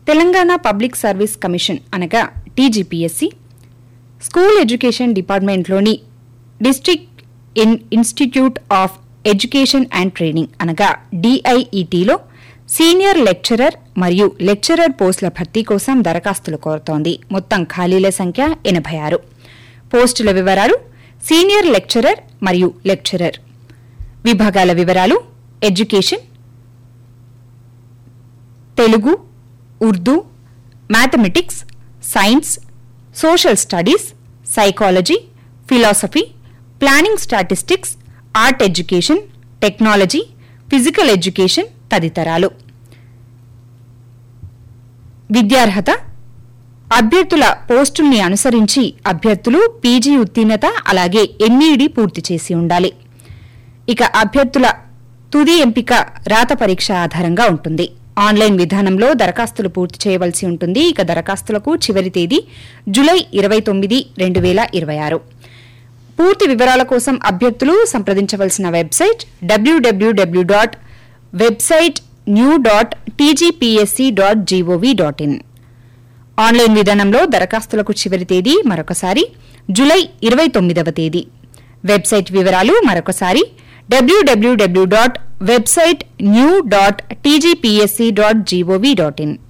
Telangana public service commission అనగా TGPSC school education డిపార్ట్మెంట్లోని district in institute of education and training అనగా డిఐఈటీలో senior lecturer మరియు లెక్చరర్ పోస్టుల భర్తీ కోసం దరఖాస్తులు కోరుతోంది మొత్తం ఖాళీల సంఖ్య ఎనభై ఆరు పోస్టుల వివరాలు సీనియర్ లెక్చరర్ మరియు లెక్చరర్ విభాగాల వివరాలు education Telugu Urdu mathematics science social studies psychology philosophy planning statistics art education technology physical education తదితరాలు విద్యార్హత అభ్యర్థుల పోస్టుల్ని అనుసరించి అభ్యర్థులు పీజీ ఉత్తీర్ణత అలాగే ఎంఈడి పూర్తి చేసి ఉండాలి ఇక అభ్యర్థుల తుది ఎంపిక రాత పరీక్ష ఆధారంగా ఉంటుంది ఆన్లైన్ విధానంలో దరఖాస్తులు పూర్తి చేయవలసి ఉంటుంది ఇక దరఖాస్తులకు చివరి తేదీ జులై ఇరవై తొమ్మిది రెండు వేల ఇరవై ఆరు పూర్తి వివరాల కోసం అభ్యర్థులు సంప్రదించవలసిన website WWW dot website new dot TGPSC dot GOV dot in online విధానంలో దరఖాస్తులకు చివరి తేదీ మరొకసారి జులై ఇరవై తొమ్మిదవ తేదీ వెబ్సైట్ వివరాలు మరొకసారి WWW dot website new dot TGPSC dot GOV dot in